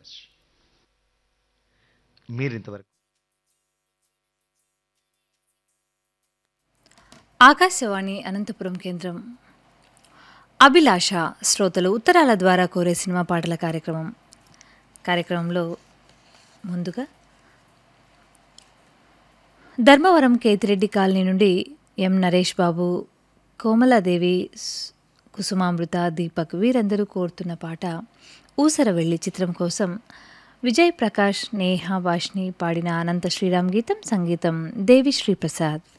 much మీరింతవరకు ఆకాశవాణి అనంతపురం కేంద్రం అభిలాష శ్రోతలు ఉత్తరాల ద్వారా కోరే సినిమా పాటల కార్యక్రమం కార్యక్రమంలో ముందుగా ధర్మవరం కేతిరెడ్డి కాలనీ నుండి ఎం నరేష్ బాబు కోమలాదేవి స్- కుసుమామృత దీపక్ వీరందరూ కోరుతున్న పాట ఊసర వెళ్ళి చిత్రం కోసం విజయ్ ప్రకాష్ నేహా వాష్ని పాడిన అనంత శ్రీరామ్ గీతం సంగీతం దేవి శ్రీప్రసాద్